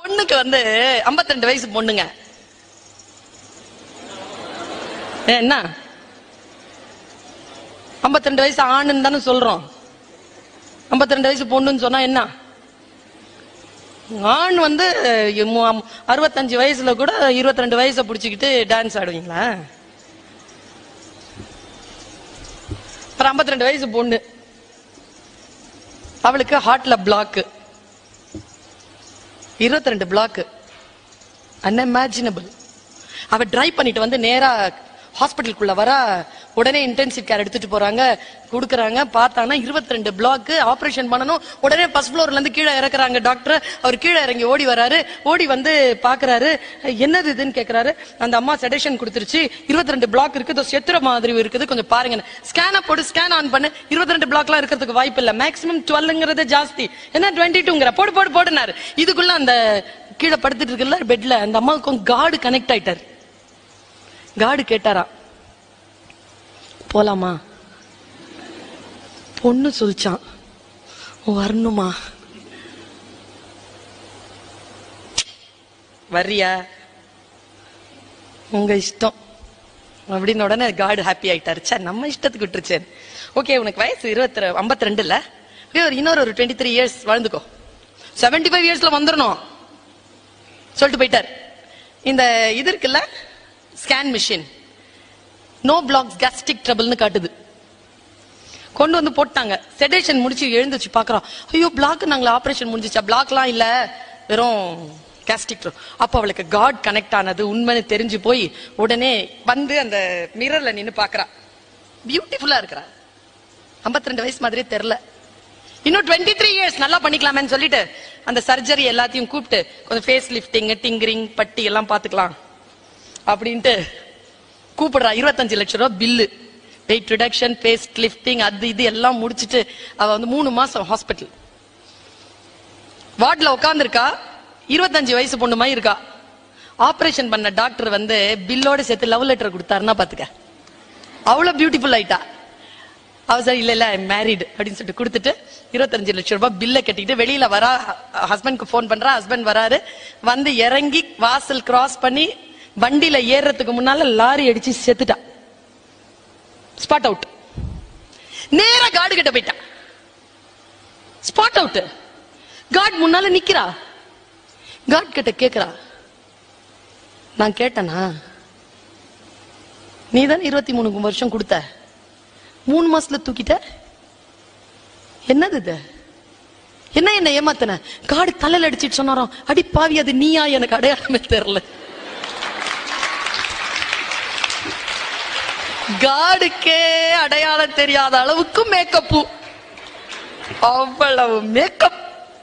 பொண்ணுக்கு வந்து 52 வயசு பொண்ணுங்க ஏ, என்ன 52 வயசு ஆணுன்னு தானே சொல்றோம் 52 வயசு பொண்ணுன்னு சொன்னா என்ன ஆண் வந்து மு- அறுபத்தஞ்சு வயசுல கூட 22 வயசை புடிச்சுக்கிட்டு டான்ஸ் ஆடுவீங்களா ஒரு 52 வயசு பொண்ணு அவளுக்கு ஹார்ட்ல பிளாக் 22 பிளாக் அன்இமேஜினபிள் அவ டிரைவ் பண்ணிட்டு வந்து நேரா ஹாஸ்பிட்டலுக்குள்ள வரா உடனே இன்டென்சிவ் கேர் எடுத்துட்டு போறாங்க கொடுக்குறாங்க பார்த்தாங்கன்னா 22 ரெண்டு பிளாக் ஆபரேஷன் பண்ணணும் உடனே ஃபர்ஸ்ட் ஃப்ளோர்ல இருந்து கீழே இறக்குறாங்க டாக்டர் அவர் கீழே இறங்கி ஓடி வராரு ஓடி வந்து பாக்குறாரு என்னது இதுன்னு கேக்குறாரு அந்த அம்மா செடேஷன் கொடுத்துருச்சு 22 ரெண்டு பிளாக் இருக்கு இதோ செத்துற மாதிரி இருக்குது கொஞ்சம் பாருங்க ஸ்கேனை போட்டு ஸ்கேன் ஆன் பண்ணு 22 ரெண்டு பிளாக்லாம் இருக்கிறதுக்கு வாய்ப்பு இல்ல மேக்ஸிமம் டுவெல்ங்கிறது ஜாஸ்தி என்ன டுவெண்ட்டி டூங்கிற போடு போடு போடுனாரு இதுக்குள்ள அந்த கீழே படுத்துட்டு இருக்குல்ல பெட்ல அந்த அம்மாவுக்கும் காடு கனெக்ட் ஆயிட்டாரு காடு கேட்டாரா போலாமா பொண்ணு சொல்லிச்சான் வரணுமா வர்றியா உங்க இஷ்டம் அப்படின்னு உடனே காடு ஹாப்பி ஆயிட்டாரு ச்சே நம்ம இஷ்டத்துக்கு விட்டுருச்சேன் ஓகே உனக்கு வயசு இருபத்தி ஐம்பத்தி ரெண்டுல ஒரு இன்னொரு ஒரு டுவெண்ட்டி த்ரீ இயர்ஸ் வாழ்ந்துக்கோ செவன்டி ஃபைவ் இயர்ஸ்ல வந்துடணும் சொல்லிட்டு போயிட்டார் இந்த இது இருக்குல்ல scan machine no blocks gastric ட்ரபிள்னு காட்டுது கொண்டு வந்து போட்டாங்க செடேஷன் முடிச்சு எழுந்துச்சு பாக்குறோம் ஐயோ பிளாக் நாங்கள ஆபரேஷன் முடிஞ்சிச்சா பிளாக்லாம் இல்ல வெறும் கேஸ்டிக் அப்ப அவளுக்கு காட் கனெக்ட் ஆனது உண்மைன்னு தெரிஞ்சு போய் உடனே வந்து அந்த மிரர்ல நின்னு பாக்குறா பியூட்டிஃபுல்லா இருக்கிறா 52 ரெண்டு வயசு மாதிரியே தெரியல இன்னும் டுவெண்ட்டி த்ரீ இயர்ஸ் நல்லா பண்ணிக்கலாமேன்னு சொல்லிட்டு அந்த சர்ஜரி எல்லாத்தையும் கூப்பிட்டு கொஞ்சம் ஃபேஸ் லிஃப்டிங் டிங்கரிங் பட்டி எல்லாம் பாத்துக்கலாம் அப்படின்ட்டு கூப்பிடுறா இருபத்தஞ்சு லட்சம் ரூபாய் bill weight reduction face lifting அது இது எல்லாம் முடிச்சிட்டு அவ வந்து மூணு மாசம் ஹாஸ்பிட்டல் வார்ட்ல உட்காந்துருக்கா இருபத்தஞ்சு வயசு பொண்ணு மாதிரி இருக்கா ஆபரேஷன் பண்ண டாக்டர் வந்து பில்லோட சேர்த்து லவ் லெட்டர் கொடுத்தாருன்னா பாத்துக்க அவ்வளவு பியூட்டிஃபுல் ஆயிட்டா அவ சரி இல்ல இல்ல மேரிட் அப்படின்னு சொல்லிட்டு கொடுத்துட்டு இருபத்தஞ்சு லட்சம் ரூபாய் பில்ல கட்டிட்டு வெளியில வரா ஹஸ்பண்ட்க்கு ஃபோன் பண்றா ஹஸ்பண்ட் வராரு வந்து இறங்கி வாசல் கிராஸ் பண்ணி வண்டியில ஏறுறதுக்கு முன்னால லாரி அடிச்சு செத்துட்டா ஸ்பாட் அவுட் நேரா காடு கிட்ட போயிட்டா ஸ்பாட் அவுட் காட் முன்னால நிக்கிறா காட் கிட்ட கேக்குறா நான் கேட்டனா நீ தானே இருபத்தி மூணு வருஷம் கொடுத்த மூணு மாசத்துல தூக்கிட்ட என்னது இது என்ன என்ன ஏமாத்தன காடு தலையில அடிச்சிட்டு சொன்னாராம் அடி பாவி அது நீயா எனக்கு அடையாளமே தெரியல காடுக்கே அடையாளம் தெரியாத அளவுக்கு மேக்கப்பு அவ்வளவு மேக்கப்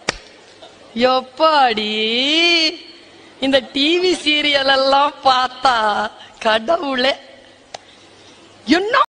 எப்பாடி இந்த டிவி சீரியல் எல்லாம் பார்த்தா கடவுளே என்ன